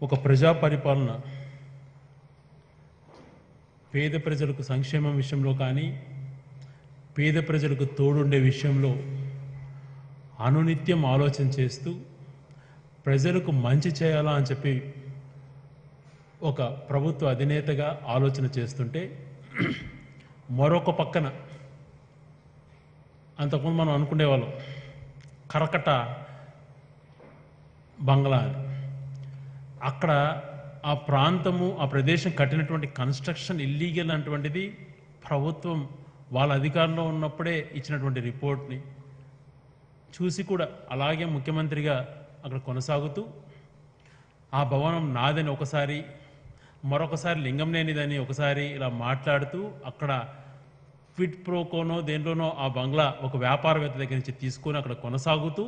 ఒక ప్రజా పరిపాలన పేద ప్రజలకు సంక్షేమం విషయంలో కానీ పేద ప్రజలకు తోడుండే విషయంలో అనునిత్యం ఆలోచన చేస్తూ ప్రజలకు మంచి చేయాలా అని చెప్పి ఒక ప్రభుత్వ అధినేతగా ఆలోచన చేస్తుంటే మరొక పక్కన అంతకుముందు మనం అనుకునేవాళ్ళం కరకట బంగ్లా అని అక్కడ ఆ ప్రాంతము ఆ ప్రదేశం కట్టినటువంటి కన్స్ట్రక్షన్ ఇల్లీగల్ అటువంటిది ప్రభుత్వం వాళ్ళ అధికారంలో ఉన్నప్పుడే ఇచ్చినటువంటి రిపోర్ట్ని చూసి కూడా అలాగే ముఖ్యమంత్రిగా అక్కడ కొనసాగుతూ ఆ భవనం నాదని ఒకసారి మరొకసారి లింగం లేనిదని ఒకసారి ఇలా మాట్లాడుతూ అక్కడ క్విట్ ప్రోకోనో దేంట్లోనో ఆ బంగ్లా ఒక వ్యాపారవేత్త దగ్గర నుంచి తీసుకొని అక్కడ కొనసాగుతూ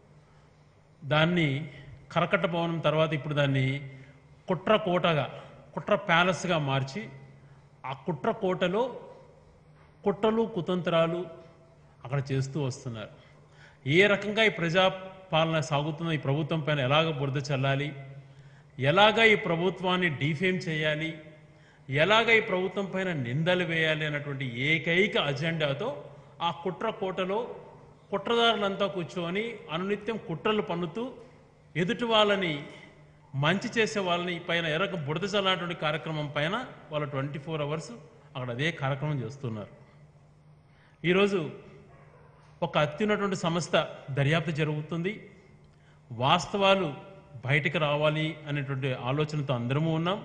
దాన్ని కరకట్ట భవనం తర్వాత ఇప్పుడు దాన్ని కుట్ర కోటగా కుట్ర ప్యాలెస్గా మార్చి ఆ కుట్ర కోటలో కుట్రలు కుతంత్రాలు అక్కడ చేస్తూ వస్తున్నారు ఏ రకంగా ఈ ప్రజా పాలన సాగుతుందో ఈ ప్రభుత్వం పైన ఎలాగ బురద చల్లాలి ఎలాగ ఈ ప్రభుత్వాన్ని డిఫేమ్ చేయాలి ఎలాగ ఈ ప్రభుత్వం పైన నిందలు వేయాలి అన్నటువంటి ఏకైక అజెండాతో ఆ కుట్ర కోటలో కుట్రదారులంతా కూర్చొని అనునిత్యం కుట్రలు పన్నుతూ ఎదుటి వాళ్ళని మంచి చేసే వాళ్ళని పైన ఏ రకం బురద చల్లానటువంటి కార్యక్రమం పైన వాళ్ళు ట్వంటీ ఫోర్ అవర్స్ అక్కడ అదే కార్యక్రమం చేస్తున్నారు ఈరోజు ఒక అత్యున్నటువంటి సంస్థ దర్యాప్తు జరుగుతుంది వాస్తవాలు బయటకు రావాలి అనేటువంటి ఆలోచనతో అందరము ఉన్నాం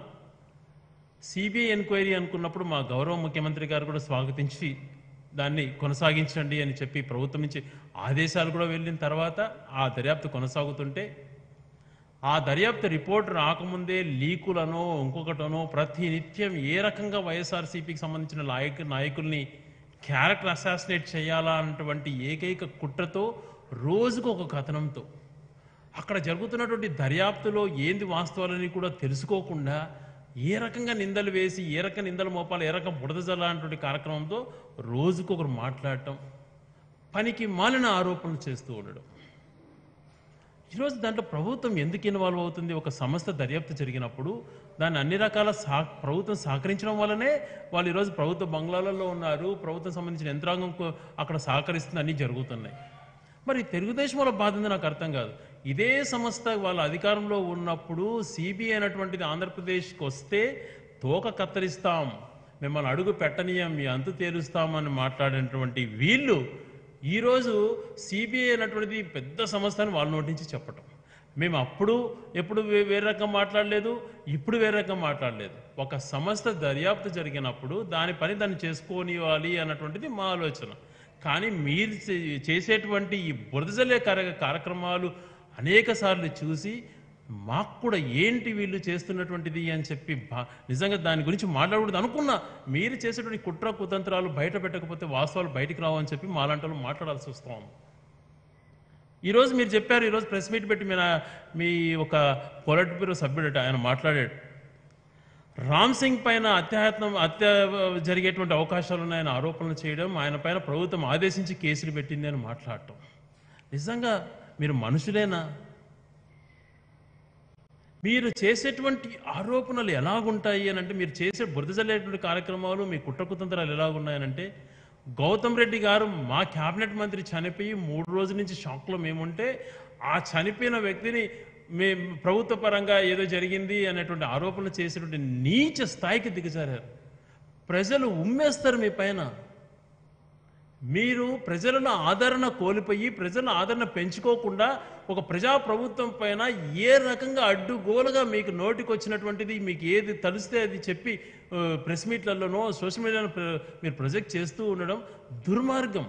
సిబిఐ ఎంక్వైరీ అనుకున్నప్పుడు మా గౌరవ ముఖ్యమంత్రి గారు కూడా స్వాగతించి దాన్ని కొనసాగించండి అని చెప్పి ప్రభుత్వం నుంచి ఆదేశాలు కూడా వెళ్ళిన తర్వాత ఆ దర్యాప్తు కొనసాగుతుంటే ఆ దర్యాప్తు రిపోర్ట్ రాకముందే లీకులనో ఇంకొకటనో ప్రతి నిత్యం ఏ రకంగా వైఎస్ఆర్సీపీకి సంబంధించిన నాయకు నాయకుల్ని క్యారెక్టర్ అసాసినేట్ చేయాలా అన్నటువంటి ఏకైక కుట్రతో రోజుకు ఒక కథనంతో అక్కడ జరుగుతున్నటువంటి దర్యాప్తులో ఏంది వాస్తవాలని కూడా తెలుసుకోకుండా ఏ రకంగా నిందలు వేసి ఏ రకం నిందలు మోపాలి ఏ రకం బుడద జల్లాలన్నటువంటి కార్యక్రమంతో రోజుకొకరు మాట్లాడటం పనికి మాలిన ఆరోపణలు చేస్తూ ఉండడం ఈరోజు దాంట్లో ప్రభుత్వం ఎందుకు ఇన్వాల్వ్ అవుతుంది ఒక సంస్థ దర్యాప్తు జరిగినప్పుడు దాన్ని అన్ని రకాల సా ప్రభుత్వం సహకరించడం వల్లనే వాళ్ళు ఈరోజు ప్రభుత్వ బంగ్లాలలో ఉన్నారు ప్రభుత్వం సంబంధించిన యంత్రాంగం కు- అక్కడ సహకరిస్తుంది అన్నీ జరుగుతున్నాయి మరి తెలుగుదేశం వాళ్ళ బాధ ఉంది నాకు అర్థం కాదు ఇదే సంస్థ వాళ్ళ అధికారంలో ఉన్నప్పుడు సిబిఐ అనేటువంటిది ఆంధ్రప్రదేశ్కి వస్తే తోక కత్తిరిస్తాం మిమ్మల్ని అడుగు పెట్టనీయం మీ అంతు తేలుస్తామని మాట్లాడినటువంటి వీళ్ళు ఈరోజు సిబిఐ అనేటువంటిది పెద్ద సంస్థ అని వాళ్ళ నోటి నుంచి చెప్పటం మేము అప్పుడు ఎప్పుడు వే- వేరే రకం మాట్లాడలేదు ఇప్పుడు వేరే రకం మాట్లాడలేదు ఒక సంస్థ దర్యాప్తు జరిగినప్పుడు దాని పని దాన్ని చేసుకోనివ్వాలి అన్నటువంటిది మా ఆలోచన కానీ మీరు చే- చేసేటువంటి ఈ బురదజల్లే కార్య కార్యక్రమాలు అనేక సార్లు చూసి మాకు కూడా ఏంటి వీళ్ళు చేస్తున్నటువంటిది అని చెప్పి బా నిజంగా దాని గురించి మాట్లాడకూడదు అనుకున్నా మీరు చేసేటువంటి కుట్ర కుతంత్రాలు బయట పెట్టకపోతే వాస్తవాలు బయటికి రావు అని చెప్పి మాలాంటి వాళ్ళు మాట్లాడాల్సి వస్తాం ఈరోజు మీరు చెప్పారు ఈరోజు ప్రెస్ మీట్ పెట్టి మీరు మీ ఒక పొలిట్ బ్యూరో సభ్యుడట ఆయన మాట్లాడాడు రామ్ సింగ్ పైన అత్యాయత్నం హత్య జరిగేటువంటి అవకాశాలు ఉన్నాయని ఆరోపణలు చేయడం ఆయన పైన ప్రభుత్వం ఆదేశించి కేసులు పెట్టింది అని మాట్లాడటం నిజంగా మీరు మనుషులేనా మీరు చేసేటువంటి ఆరోపణలు ఎలాగుంటాయి అని అంటే మీరు చేసే బురద జల్లేటువంటి కార్యక్రమాలు మీ కుట్రకుతంత్రాలు ఎలాగున్నాయనంటే గౌతమ్ రెడ్డి గారు మా క్యాబినెట్ మంత్రి చనిపోయి మూడు రోజుల నుంచి షాక్లో మేముంటే ఆ చనిపోయిన వ్యక్తిని మే ప్రభుత్వ పరంగా ఏదో జరిగింది అనేటువంటి ఆరోపణలు చేసేటువంటి నీచ స్థాయికి దిగజారారు ప్రజలు ఉమ్మేస్తారు మీ పైన మీరు ప్రజలను ఆదరణ కోల్పోయి ప్రజల ఆదరణ పెంచుకోకుండా ఒక ప్రజా ప్రభుత్వం పైన ఏ రకంగా అడ్డుగోలుగా మీకు నోటికి వచ్చినటువంటిది మీకు ఏది తలిస్తే అది చెప్పి ఆ, ప్రెస్ మీట్లలోనో సోషల్ మీడియాలో ప్ర- మీరు ప్రొజెక్ట్ చేస్తూ ఉండడం దుర్మార్గం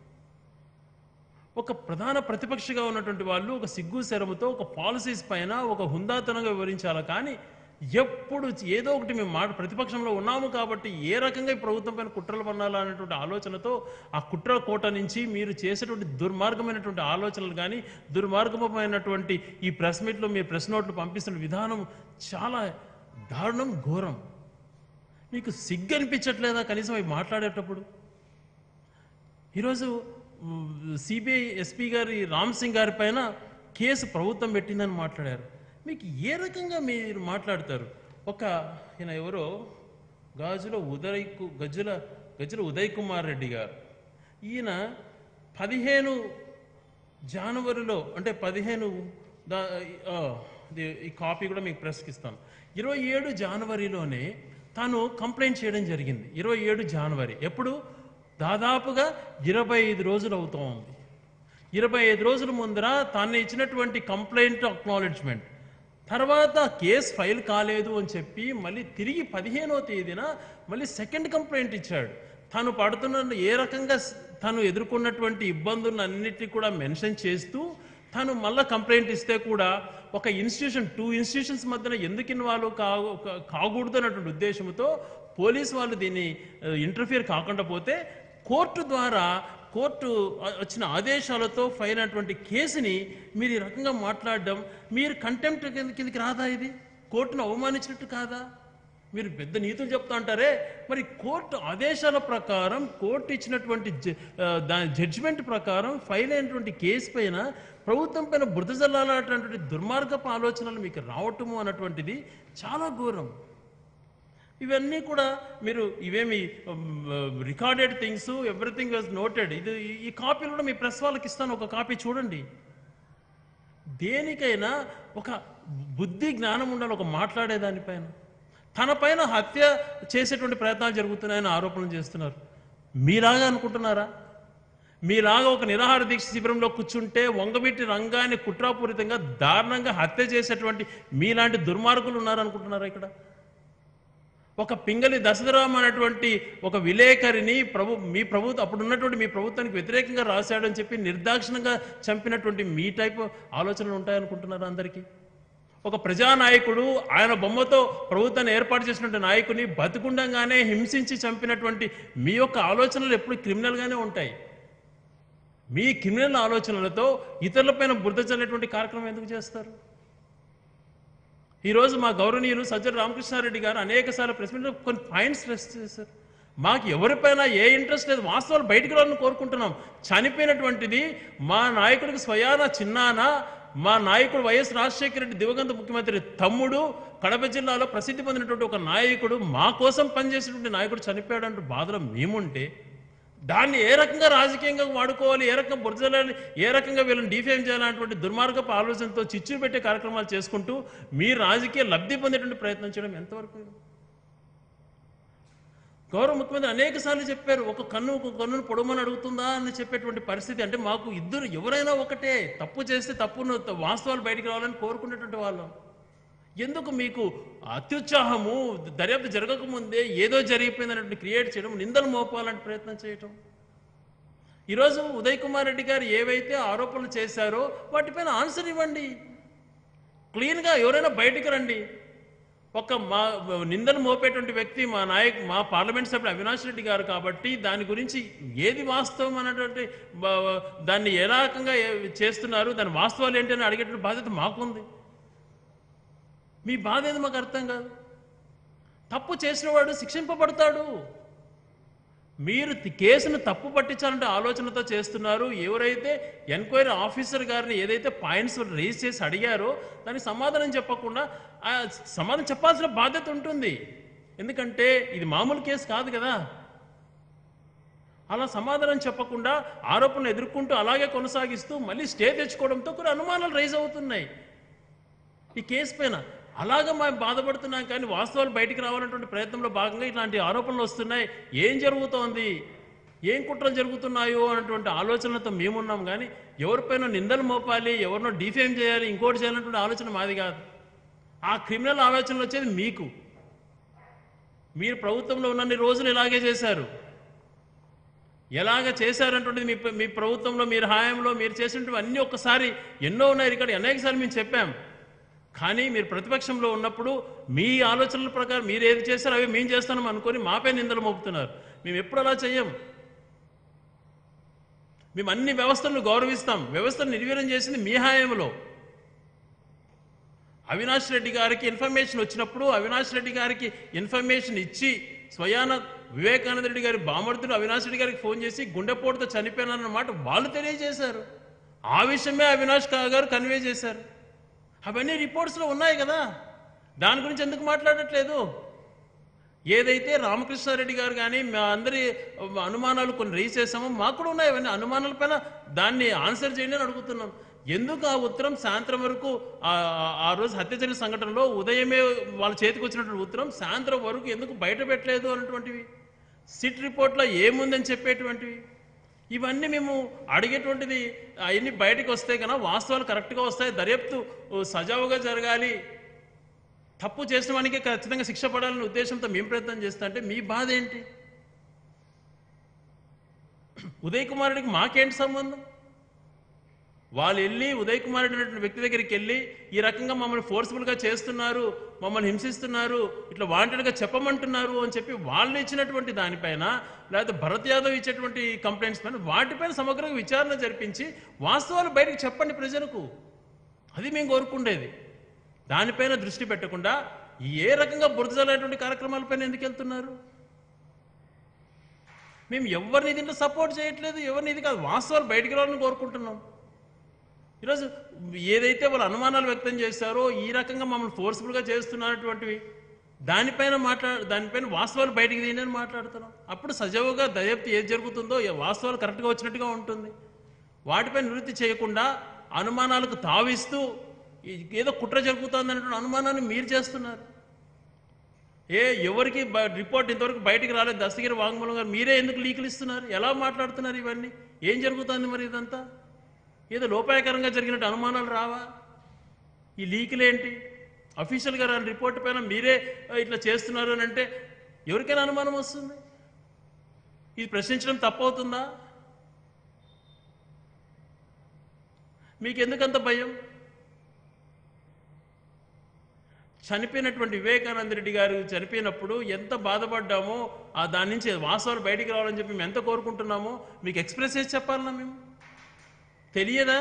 ఒక ప్రధాన ప్రతిపక్షగా ఉన్నటువంటి వాళ్ళు ఒక సిగ్గు శరముతో ఒక పాలసీస్ పైన ఒక హుందాతనంగా వివరించాలి కానీ ఎప్పుడు ఏదో ఒకటి మేము మాట ప్రతిపక్షంలో ఉన్నాము కాబట్టి ఏ రకంగా ఈ ప్రభుత్వం పైన కుట్రలు పన్నాలా అనేటువంటి ఆలోచనతో ఆ కుట్ర కోట నుంచి మీరు చేసేటువంటి దుర్మార్గమైనటువంటి ఆలోచనలు కానీ దుర్మార్గమైనటువంటి ఈ ప్రెస్ మీట్లో మీరు ప్రెస్ నోట్లు పంపిస్తున్న విధానం చాలా దారుణం ఘోరం మీకు సిగ్గు అనిపించట్లేదా కనీసం అవి మాట్లాడేటప్పుడు ఈరోజు సిబిఐ ఎస్పీ గారి రామ్ సింగ్ గారి పైన కేసు ప్రభుత్వం పెట్టిందని మాట్లాడారు మీకు ఏ రకంగా మీరు మాట్లాడతారు ఒక ఈయన ఎవరో గాజుల ఉదయ్ కు- గజుల గజుల ఉదయ్ కుమార్ రెడ్డి గారు ఈయన పదిహేను జనవరిలో అంటే పదిహేను దా ఆ, ఇది- ఈ కాపీ కూడా మీకు ప్రెస్కి ఇస్తాను ఇరవై ఏడు జనవరిలోనే తాను కంప్లైంట్ చేయడం జరిగింది ఇరవై ఏడు జనవరి ఎప్పుడు దాదాపుగా ఇరవై ఐదు రోజులు అవుతూ ఉంది ఇరవై ఐదు రోజుల ముందర తాను ఇచ్చినటువంటి కంప్లైంట్ అక్నాలెడ్జ్మెంట్ తర్వాత కేసు ఫైల్ కాలేదు అని చెప్పి మళ్ళీ తిరిగి పదిహేనో తేదీన మళ్ళీ సెకండ్ కంప్లైంట్ ఇచ్చాడు తాను పడుతున్న ఏ రకంగా స్- తాను ఎదుర్కొన్నటువంటి ఇబ్బందులను అన్నిటినీ కూడా మెన్షన్ చేస్తూ తాను మళ్ళీ కంప్లైంట్ ఇస్తే కూడా ఒక ఇన్స్టిట్యూషన్ టూ ఇన్స్టిట్యూషన్స్ మధ్యన ఎందుకు ఇన్వాల్వ్ కాగు కా- కాకూడదు అన్నటువంటి ఉద్దేశంతో పోలీస్ వాళ్ళు దీన్ని ఇంటర్ఫియర్ కాకుండా పోతే కోర్టు ద్వారా కోర్టు ఆ- వచ్చిన ఆదేశాలతో ఫైల్ అయినటువంటి కేసుని మీరు ఈ రకంగా మాట్లాడడం మీరు కంటెంప్ట్ కిందకి రాదా ఇది కోర్టును అవమానించినట్టు కాదా మీరు పెద్ద నీతులు చెప్తా అంటారే మరి కోర్టు ఆదేశాల ప్రకారం కోర్టు ఇచ్చినటువంటి జ- ఆ, దాని జడ్జిమెంట్ ప్రకారం ఫైల్ అయినటువంటి కేసు పైన ప్రభుత్వం పైన బురద జల్లాలన్నటువంటి దుర్మార్గపు ఆలోచనలు మీకు రావటము అన్నటువంటిది చాలా ఘోరం ఇవన్నీ కూడా మీరు ఇవేమి recorded things everything was noted ఇది ఈ- ఈ కాపీలు కూడా మీ ప్రెస్ వాళ్ళకి ఇస్తాను ఒక కాపీ చూడండి దేనికైనా ఒక బుద్ధి జ్ఞానం ఉండాలి ఒక మాట్లాడే దానిపైన తన పైన హత్య చేసేటువంటి ప్రయత్నాలు జరుగుతున్నాయని ఆరోపణలు చేస్తున్నారు మీలాగా అనుకుంటున్నారా మీలాగా ఒక నిరాహార దీక్ష శిబిరంలో కూర్చుంటే వంగబెట్టి రంగాన్ని కుట్రాపూరితంగా దారుణంగా హత్య చేసేటువంటి మీలాంటి దుర్మార్గులు ఉన్నారనుకుంటున్నారా ఇక్కడ ఒక పింగళి దశరథరామ్ అనేటువంటి ఒక విలేకరిని ప్రభు మీ ప్రభుత్వం అప్పుడు ఉన్నటువంటి మీ ప్రభుత్వానికి వ్యతిరేకంగా రాశాడని చెప్పి నిర్దాక్షిణంగా చంపినటువంటి మీ టైప్ ఆలోచనలు ఉంటాయనుకుంటున్నారా అందరికీ ఒక ప్రజానాయకుడు ఆయన బొమ్మతో ప్రభుత్వాన్ని ఏర్పాటు చేసినటువంటి నాయకుని బతుకుండంగానే హింసించి చంపినటువంటి మీ యొక్క ఆలోచనలు ఎప్పుడు క్రిమినల్గానే ఉంటాయి మీ క్రిమినల్ ఆలోచనలతో ఇతరులపైన బురద చల్లేటువంటి కార్యక్రమం ఎందుకు చేస్తారు ఈరోజు మా గౌరవనీయులు సజ్జల రామకృష్ణారెడ్డి గారు అనేక సార్లు ప్రెస్ మీట్లో కొన్ని పాయింట్స్ రెస్ట్ చేశారు మాకు ఎవరిపైన ఏ ఇంట్రెస్ట్ లేదు వాస్తవాలు బయటకు రావాలని కోరుకుంటున్నాం చనిపోయినటువంటిది మా నాయకుడికి స్వయాన చిన్నాన మా నాయకుడు వైఎస్ రాజశేఖర రెడ్డి దివంగత ముఖ్యమంత్రి తమ్ముడు కడప జిల్లాలో ప్రసిద్ధి పొందినటువంటి ఒక నాయకుడు మా కోసం పనిచేసినటువంటి నాయకుడు చనిపోయాడంటూ బాధలో మేముంటే దాన్ని ఏ రకంగా రాజకీయంగా వాడుకోవాలి ఏ రకంగా బురజలాలి ఏ రకంగా వీళ్ళని డిఫేమ్ చేయాలన్నటువంటి దుర్మార్గపు ఆలోచనతో చిచ్చు పెట్టే కార్యక్రమాలు చేసుకుంటూ మీ రాజకీయ లబ్ధి పొందేటువంటి ప్రయత్నం చేయడం ఎంతవరకు గౌరవ ముఖ్యమంత్రి అనేక సార్లు చెప్పారు ఒక కన్ను ఒక కన్నును పొడమని అడుగుతుందా అని చెప్పేటువంటి పరిస్థితి అంటే మాకు ఇద్దరు ఎవరైనా ఒకటే తప్పు చేస్తే తప్పును వాస్తవాలు బయటికి రావాలని కోరుకునేటువంటి వాళ్ళం ఎందుకు మీకు అత్యుత్సాహము దర్యాప్తు జరగకముందే ఏదో జరిగిపోయిందన్నట్టు క్రియేట్ చేయడం నిందలు మోపాలంటే ప్రయత్నం చేయటం ఈరోజు ఉదయ్ కుమార్ రెడ్డి గారు ఏవైతే ఆరోపణలు చేశారో వాటిపైన ఆన్సర్ ఇవ్వండి క్లీన్గా ఎవరైనా బయటికి రండి ఒక మా నిందను మోపేటువంటి వ్యక్తి మా నాయక్ మా పార్లమెంట్ సభ్యుడు అవినాష్ రెడ్డి గారు కాబట్టి దాని గురించి ఏది వాస్తవం అన్నటువంటి బ- దాన్ని ఏ రకంగా ఏ- చేస్తున్నారు దాని వాస్తవాలు ఏంటి అని అడిగేటువంటి బాధ్యత మాకుంది మీ బాధ ఏది మాకు అర్థం కాదు తప్పు చేసినవాడు శిక్షింపబడతాడు మీరు తి- కేసును తప్పు పట్టించాలంటే ఆలోచనతో చేస్తున్నారు ఎవరైతే ఎంక్వైరీ ఆఫీసర్ గారిని ఏదైతే పాయింట్స్ రేజ్ చేసి అడిగారో దానికి సమాధానం చెప్పకుండా ఆ సమాధానం చెప్పాల్సిన బాధ్యత ఉంటుంది ఎందుకంటే ఇది మామూలు కేసు కాదు కదా అలా సమాధానం చెప్పకుండా ఆరోపణలు ఎదుర్కొంటూ అలాగే కొనసాగిస్తూ మళ్ళీ స్టే తెచ్చుకోవడంతో కొన్ని అనుమానాలు రైజ్ అవుతున్నాయి ఈ కేసు పైన అలాగా మేము బాధపడుతున్నాం కానీ వాస్తవాలు బయటికి రావాలన్నటువంటి ప్రయత్నంలో భాగంగా ఇట్లాంటి ఆరోపణలు వస్తున్నాయి ఏం జరుగుతోంది ఏం కుట్రలు జరుగుతున్నాయో అన్నటువంటి ఆలోచనలతో మేమున్నాం కానీ ఎవరిపైన నిందలు మోపాలి ఎవరినో డిఫేమ్ చేయాలి ఇంకోటి చేయాలన్నటువంటి ఆలోచన మాది కాదు ఆ క్రిమినల్ ఆలోచనలు వచ్చేది మీకు మీరు ప్రభుత్వంలో ఉన్నన్ని రోజులు ఇలాగే చేశారు ఎలాగ చేశారంటుండేది మీ మీ ప్రభుత్వంలో మీరు హాయంలో మీరు చేసినటువంటి అన్నీ ఒక్కసారి ఎన్నో ఉన్నాయి ఇక్కడ అనేకసార్లు మేము చెప్పాం కానీ మీరు ప్రతిపక్షంలో ఉన్నప్పుడు మీ ఆలోచనల ప్రకారం మీరు ఏది చేస్తారో అవి మేము చేస్తాం అనుకొని మాపై నిందలు మోపుతున్నారు మేము ఎప్పుడు అలా చెయ్యం మేము అన్ని వ్యవస్థలను గౌరవిస్తాం వ్యవస్థను నిర్వీర్యం చేసింది మీ హాయంలో అవినాష్ రెడ్డి గారికి ఇన్ఫర్మేషన్ వచ్చినప్పుడు అవినాష్ రెడ్డి గారికి ఇన్ఫర్మేషన్ ఇచ్చి స్వయాన వివేకానంద రెడ్డి గారి బామర్దుడు అవినాష్ రెడ్డి గారికి ఫోన్ చేసి గుండెపోటుతో చనిపోయినారన్న మాట వాళ్ళు తెలియజేశారు ఆ విషయమే అవినాష్ కా- గారు కన్వే చేశారు అవన్నీ రిపోర్ట్స్లో ఉన్నాయి కదా దాని గురించి ఎందుకు మాట్లాడట్లేదు ఏదైతే రామకృష్ణారెడ్డి గారు కానీ మా అందరి అనుమానాలు కొన్ని రేస్ చేసామో మాకు కూడా ఉన్నాయి అవన్నీ అనుమానాల పైన దాన్ని ఆన్సర్ చేయండి అని అడుగుతున్నాం ఎందుకు ఆ ఉత్తరం సాయంత్రం వరకు ఆ- ఆ- ఆ రోజు హత్య జరిగిన సంఘటనలో ఉదయమే వాళ్ళ చేతికి వచ్చినటువంటి ఉత్తరం సాయంత్రం వరకు ఎందుకు బయట పెట్టలేదు అన్నటువంటివి సిట్ రిపోర్ట్లో ఏముందని చెప్పేటువంటివి ఇవన్నీ మేము అడిగేటువంటిది అవన్నీ బయటకు వస్తే కన్నా వాస్తవాలు కరెక్ట్గా వస్తాయి దర్యాప్తు ఓ, సజావుగా జరగాలి తప్పు చేసిన వానికి ఖచ్చితంగా శిక్ష పడాలనే ఉద్దేశంతో మేము ప్రయత్నం చేస్తా అంటే మీ బాధ ఏంటి ఉదయ్ కుమార్ రెడ్డికి మాకేంటి సంబంధం వాళ్ళు వెళ్ళి ఉదయ్ కుమార్ రెడ్డి అనేటువంటి వ్యక్తి దగ్గరికి వెళ్ళి ఈ రకంగా మమ్మల్ని ఫోర్స్ఫుల్గా చేస్తున్నారు మమ్మల్ని హింసిస్తున్నారు ఇట్లా వాంటెడ్గా చెప్పమంటున్నారు అని చెప్పి వాళ్ళు ఇచ్చినటువంటి దానిపైన లేకపోతే భరత్ యాదవ్ ఇచ్చేటువంటి కంప్లైంట్స్ పైన వాటిపైన సమగ్రంగా విచారణ జరిపించి వాస్తవాలు బయటకు చెప్పండి ప్రజలకు అది మేము కోరుకుండేది దానిపైన దృష్టి పెట్టకుండా ఏ రకంగా బురదజలేటువంటి కార్యక్రమాలపైన ఎందుకు వెళ్తున్నారు మేము ఎవరిని దీంట్లో సపోర్ట్ చేయట్లేదు ఎవరిని ఇది కాదు వాస్తవాలు బయటికి రావాలని కోరుకుంటున్నాం ఈరోజు ఏదైతే వాళ్ళు అనుమానాలు వ్యక్తం చేస్తారో ఈ రకంగా మమ్మల్ని ఫోర్స్ఫుల్గా చేస్తున్నటువంటివి దానిపైన మాట్లా దానిపైన వాస్తవాలు బయటికి తీయని మాట్లాడుతున్నాం అప్పుడు సజావుగా దర్యాప్తు ఏది జరుగుతుందో ఏ వాస్తవాలు కరెక్ట్గా వచ్చినట్టుగా ఉంటుంది వాటిపై నివృత్తి చేయకుండా అనుమానాలకు తావిస్తూ ఈ- ఏదో కుట్ర జరుగుతుంది అనేటువంటి అనుమానాన్ని మీరు చేస్తున్నారు ఏ ఎవరికి బ- రిపోర్ట్ ఇంతవరకు బయటికి రాలేదు దస్తగిరి వాంగ్మూలం గారు మీరే ఎందుకు లీకులు ఇస్తున్నారు ఎలా మాట్లాడుతున్నారు ఇవన్నీ ఏం జరుగుతుంది మరి ఇదంతా ఏదో లోపాయకరంగా జరిగినట్టు అనుమానాలు రావా ఈ లీకులేంటి అఫీషియల్గా రాని రిపోర్ట్ పైన మీరే ఆ, ఇట్లా చేస్తున్నారు అని అంటే ఎవరికైనా అనుమానం వస్తుంది ఇది ప్రశ్నించడం తప్పవుతుందా మీకు ఎందుకంత భయం చనిపోయినటువంటి వివేకానంద రెడ్డి గారు చనిపోయినప్పుడు ఎంత బాధపడ్డామో ఆ దాని నుంచి వాస్తవాలు బయటికి రావాలని చెప్పి మేము ఎంత కోరుకుంటున్నామో మీకు ఎక్స్ప్రెస్ చేసి చెప్పాలన్నా మేము తెలియదా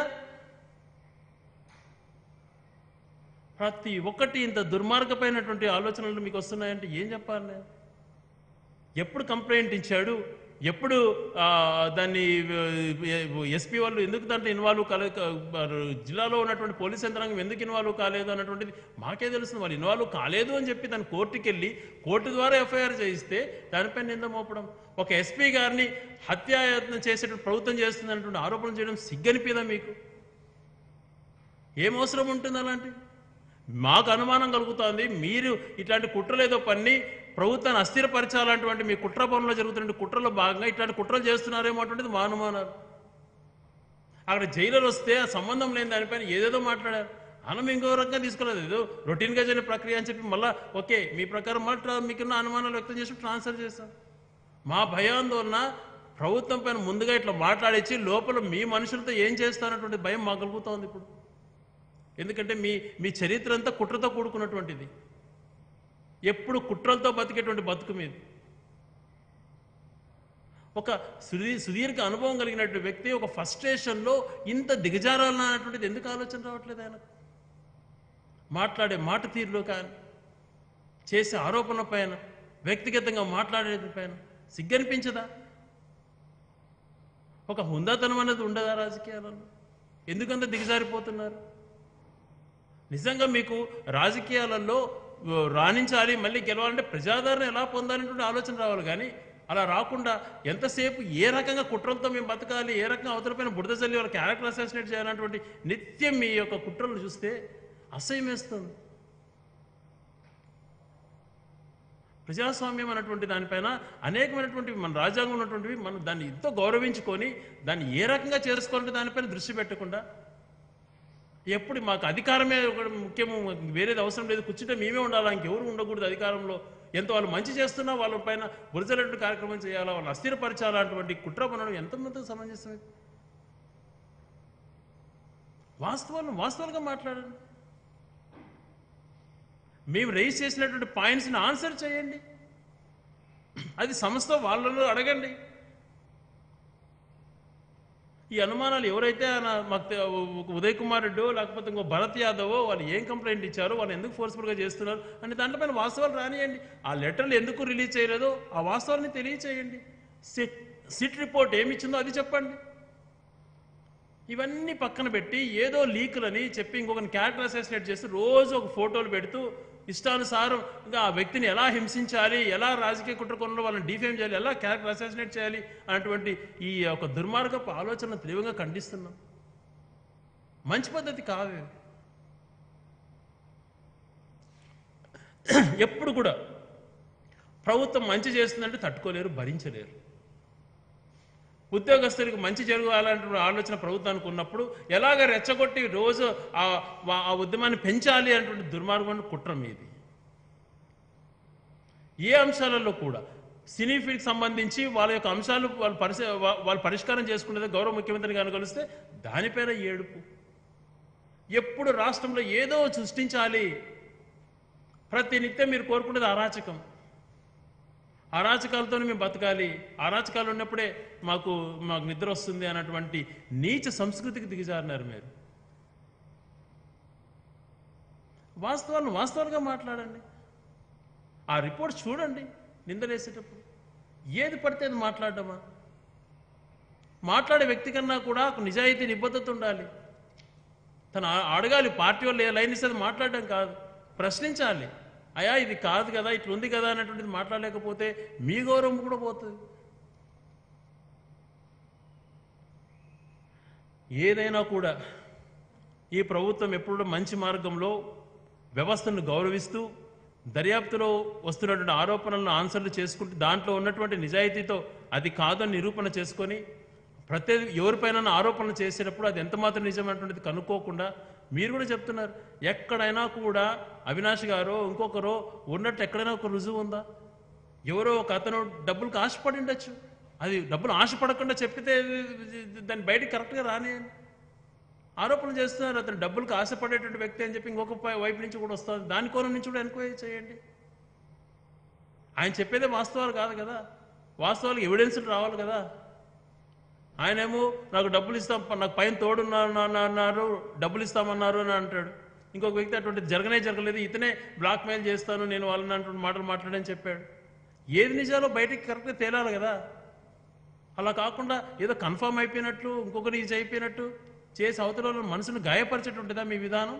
ప్రతి ఒక్కటి ఇంత దుర్మార్గమైనటువంటి ఆలోచనలు మీకు వస్తున్నాయంటే ఏం చెప్పాలి నేను? ఎప్పుడు కంప్లైంట్ ఇచ్చాడు ఎప్పుడు ఆ, దాన్ని ఎస్పీ వాళ్ళు ఎందుకు దాంట్లో ఇన్వాల్వ్ కాలే వారు జిల్లాలో ఉన్నటువంటి పోలీస్ యంత్రాంగం ఎందుకు ఇన్వాల్వ్ కాలేదు అన్నటువంటిది మాకే తెలుస్తుంది వాళ్ళు ఇన్వాల్వ్ కాలేదు అని చెప్పి దాన్ని కోర్టుకి వెళ్ళి కోర్టు ద్వారా ఎఫ్ఐఆర్ చేయిస్తే దానిపై నింద మోపడం ఒక ఎస్పీ గారిని హత్యాయత్నం చేసేటువంటి ప్రభుత్వం చేస్తుంది అన్నటువంటి ఆరోపణలు చేయడం సిగ్గనిపిదా మీకు ఏం అవసరం ఉంటుంది అలాంటి మాకు అనుమానం కలుగుతోంది మీరు ఇట్లాంటి కుట్రలు ఏదో పన్ని ప్రభుత్వాన్ని అస్థిరపరచాలంటువంటి మీ కుట్ర పనుల్లో జరుగుతున్న కుట్రలో భాగంగా ఇట్లాంటి కుట్రలు చేస్తున్నారేమో అటువంటిది మా అనుమానాలు అక్కడ జైలర్ వస్తే ఆ సంబంధం లేని దానిపైన ఏదేదో మాట్లాడారు మనం ఇంకో రకంగా తీసుకోలేదు ఏదో రొటీన్గా జరిగిన ప్రక్రియ అని చెప్పి మళ్ళీ ఓకే మీ ప్రకారం మళ్ళీ ట్రా- మీకున్న అనుమానాలు వ్యక్తం చేసి ట్రాన్స్ఫర్ చేస్తాం మా భయాందోళన ప్రభుత్వం పైన ముందుగా ఇట్లా మాట్లాడించి లోపల మీ మనుషులతో ఏం చేస్తారన్నటువంటి భయం మాకు కలుగుతోంది ఇప్పుడు ఎందుకంటే మీ మీ చరిత్ర అంతా కుట్రతో కూడుకున్నటువంటిది ఎప్పుడు కుట్రలతో బతికేటువంటి బతుకు మీద ఒక సుదీ సుదీర్ఘ అనుభవం కలిగినటువంటి వ్యక్తి ఒక ఫస్ట్రేషన్లో ఇంత దిగజారాలన్న అన్నటువంటిది ఎందుకు ఆలోచన రావట్లేదు ఆయనకు మాట్లాడే మాట తీరులో కానీ చేసే ఆరోపణల పైన వ్యక్తిగతంగా మాట్లాడేది పైన సిగ్గనిపించదా ఒక హుందాతనం అనేది ఉండదా రాజకీయాలలో ఎందుకంత దిగజారిపోతున్నారు నిజంగా మీకు రాజకీయాలలో ఆ, రాణించాలి మళ్ళీ గెలవాలంటే ప్రజాదరణ ఎలా పొందాలనేటువంటి ఆలోచన రావాలి కానీ అలా రాకుండా ఎంతసేపు ఏ రకంగా కుట్రలతో మేము బతకాలి ఏ రకంగా అవతలపైన బురద చల్లి వాళ్ళ క్యారెక్టర్ అసాసినేట్ చేయాలన్నటువంటి నిత్యం మీ యొక్క కుట్రలు చూస్తే అసహ్యం వేస్తుంది ప్రజాస్వామ్యం అన్నటువంటి దానిపైన అనేకమైనటువంటి మన రాజ్యాంగం ఉన్నటువంటివి మనం దాన్ని ఎంతో గౌరవించుకొని దాన్ని ఏ రకంగా చేసుకోవాలంటే దానిపైన దృష్టి పెట్టకుండా ఎప్పుడు మాకు అధికారమే ఒకటి ముఖ్యము మాకు వేరేది అవసరం లేదు కూర్చుంటే మేమే ఉండాలా ఇంకెవరు ఉండకూడదు అధికారంలో ఎంత వాళ్ళు మంచి చేస్తున్నా వాళ్ళ పైన బురజలటువంటి కార్యక్రమం చేయాలా వాళ్ళు అస్థిరపరచాలా అటువంటి కుట్ర పనడం ఎంతమంది సమంజసం ఇది? వాస్తవాలను వాస్తవాలుగా మాట్లాడండి మేము రైజ్ చేసినటువంటి పాయింట్స్ని ఆన్సర్ చేయండి అది సంస్థ వాళ్ళలో అడగండి ఈ అనుమానాలు ఎవరైతే ఆయన మాకు తె- ఒక ఉదయ్ కుమార్ రెడ్డో లేకపోతే ఇంకో భరత్ యాదవో వాళ్ళు ఏం కంప్లైంట్ ఇచ్చారో వాళ్ళు ఎందుకు ఫోర్స్ఫుల్గా చేస్తున్నారు అని దాంట్లోపైన వాస్తవాలు రానియండి ఆ లెటర్లు ఎందుకు రిలీజ్ చేయలేదో ఆ వాస్తవాన్ని తెలియచేయండి సిట్ సిట్ రిపోర్ట్ ఏమి ఇచ్చిందో అది చెప్పండి ఇవన్నీ పక్కన పెట్టి ఏదో లీకులని చెప్పి ఇంకొకరిని క్యారెక్టర్ అసోసియేట్ చేస్తూ రోజు ఒక ఫోటోలు పెడుతూ ఇష్టానుసారం ఇంకా ఆ వ్యక్తిని ఎలా హింసించాలి ఎలా రాజకీయ కుట్రకొనలో వాళ్ళని డిఫేమ్ చేయాలి ఎలా క్యారెక్టర్ అసోసినేట్ చేయాలి అన్నటువంటి ఈ ఒక దుర్మార్గపు ఆలోచన తీవ్రంగా ఖండిస్తున్నాం మంచి పద్ధతి కాదు ఇది. ఎప్పుడు కూడా ప్రభుత్వం మంచి చేస్తుందంటే తట్టుకోలేరు భరించలేరు ఉద్యోగస్తులకు మంచి జరగాలంటే ఆలోచన ప్రభుత్వానికి ఉన్నప్పుడు ఎలాగ రెచ్చగొట్టి రోజు ఆ వా- ఆ ఉద్యమాన్ని పెంచాలి అనేటువంటి దుర్మార్గం కుట్ర మీది ఏ అంశాలలో కూడా సినీ ఫీల్డ్కి సంబంధించి వాళ్ళ యొక్క అంశాలు వాళ్ళు పరిశ వా- వాళ్ళు పరిష్కారం చేసుకునేది గౌరవ ముఖ్యమంత్రి గారిని కలిస్తే దానిపైన ఏడుపు ఎప్పుడు రాష్ట్రంలో ఏదో సృష్టించాలి ప్రతి నిత్యం మీరు కోరుకునేది అరాచకం అరాచకాలతోనే మేము బతకాలి అరాచకాలు ఉన్నప్పుడే మాకు మాకు నిద్ర వస్తుంది అన్నటువంటి నీచ సంస్కృతికి దిగజారినారు మీరు వాస్తవాలను వాస్తవాలుగా మాట్లాడండి ఆ రిపోర్ట్ చూడండి నిందలేసేటప్పుడు ఏది పడితే అది మాట్లాడమా మాట్లాడే వ్యక్తి కన్నా కూడా ఒక నిజాయితీ నిబద్ధత ఉండాలి తను ఆ- అడగాలి పార్టీ వాళ్ళు ఏ లైన్ ఇస్తే అది మాట్లాడడం కాదు ప్రశ్నించాలి అయా ఇది కాదు కదా ఇట్లా ఉంది కదా అన్నటువంటిది మాట్లాడలేకపోతే మీ గౌరవం కూడా పోతుంది ఏదైనా కూడా ఈ ప్రభుత్వం ఎప్పుడు మంచి మార్గంలో వ్యవస్థను గౌరవిస్తూ దర్యాప్తులో వస్తున్నటువంటి ఆరోపణలను ఆన్సర్లు చేసుకుంటూ దాంట్లో ఉన్నటువంటి నిజాయితీతో అది కాదని నిరూపణ చేసుకొని ప్రతి ఎవరిపైన ఆరోపణలు చేసేటప్పుడు అది ఎంత మాత్రం నిజమైనటువంటిది కనుక్కోకుండా మీరు కూడా చెప్తున్నారు ఎక్కడైనా కూడా అవినాష్ గారో ఇంకొకరో ఉన్నట్టు ఎక్కడైనా ఒక రుజువు ఉందా ఎవరో ఒక అతను డబ్బులకు ఆశపడి ఉండొచ్చు అది డబ్బులు ఆశపడకుండా చెప్పితే దాన్ని బయటికి కరెక్ట్గా రానియండి ఆరోపణలు చేస్తున్నారు అతను డబ్బులకు ఆశపడేటువంటి వ్యక్తి అని చెప్పి ఇంకొక పై- వైపు నుంచి కూడా వస్తుంది దాని కోణం నుంచి కూడా ఎంక్వైరీ చేయండి ఆయన చెప్పేదే వాస్తవాలు కాదు కదా వాస్తవాలకు ఎవిడెన్స్ రావాలి కదా ఆయనేమో నాకు డబ్బులు ఇస్తాం నాకు పైన తోడున్నారు అన్నారు డబ్బులు ఇస్తామన్నారు అని అంటాడు ఇంకొక వ్యక్తి అటువంటి జరగనే జరగలేదు ఇతనే బ్లాక్మెయిల్ చేస్తాను నేను వాళ్ళని అంటున్న మాటలు మాట్లాడని చెప్పాడు ఏది నిజాలో బయటికి కరెక్ట్గా తేలాలి కదా అలా కాకుండా ఏదో కన్ఫర్మ్ అయిపోయినట్లు ఇంకొకటి ఇది అయిపోయినట్టు చేసి అవతల వాళ్ళ మనసును గాయపరిచేటువంటిదా మీ విధానం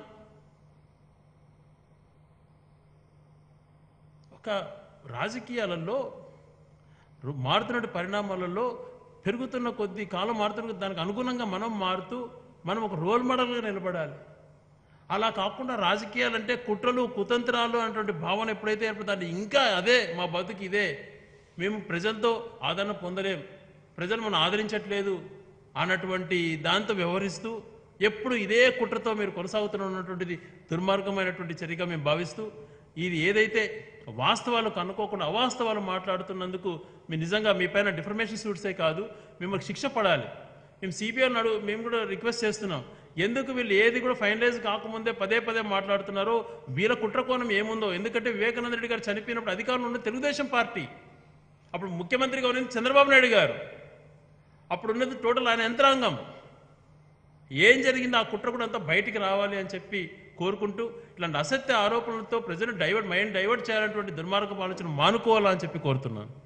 ఒక రాజకీయాలలో రు- మారుతున్న పరిణామాలలో పెరుగుతున్న కొద్ది కాలం మారుతున్న కొద్దీ దానికి అనుగుణంగా మనం మారుతూ మనం ఒక రోల్ మోడల్గా నిలబడాలి అలా కాకుండా రాజకీయాలంటే కుట్రలు కుతంత్రాలు అనేటువంటి భావన ఎప్పుడైతే ఏర్పడుతుందో ఇంకా అదే మా బతుకు ఇదే మేము ప్రజలతో ఆదరణ పొందలేం ప్రజలు మనం ఆదరించట్లేదు అన్నటువంటి దాంతో వ్యవహరిస్తూ ఎప్పుడు ఇదే కుట్రతో మీరు కొనసాగుతున్నటువంటిది దుర్మార్గమైనటువంటి చర్యగా మేము భావిస్తూ ఇది ఏదైతే వాస్తవాలు కనుక్కోకుండా అవాస్తవాలు మాట్లాడుతున్నందుకు మీ నిజంగా మీ పైన డిఫర్మేషన్ సూట్సే కాదు మిమ్మల్ని శిక్ష పడాలి మేము సిబిఐ నడు మేము కూడా రిక్వెస్ట్ చేస్తున్నాం ఎందుకు వీళ్ళు ఏది కూడా ఫైనలైజ్ కాకముందే పదే పదే మాట్లాడుతున్నారో వీళ్ళ కుట్రకోణం ఏముందో ఎందుకంటే వివేకానంద రెడ్డి గారు చనిపోయినప్పుడు అధికారంలో ఉన్న తెలుగుదేశం పార్టీ అప్పుడు ముఖ్యమంత్రిగా ఉన్నది చంద్రబాబు నాయుడు గారు అప్పుడు ఉన్నది టోటల్ ఆయన యంత్రాంగం ఏం జరిగింది ఆ కుట్ర కూడా అంతా బయటికి రావాలి అని చెప్పి కోరుకుంటూ ఇట్లాంటి అసత్య ఆరోపణలతో ప్రజలు డైవర్ట్ మైండ్ డైవర్ట్ చేయాలన్నటువంటి దుర్మార్గపు ఆలోచన మానుకోవాలని చెప్పి కోరుతున్నాను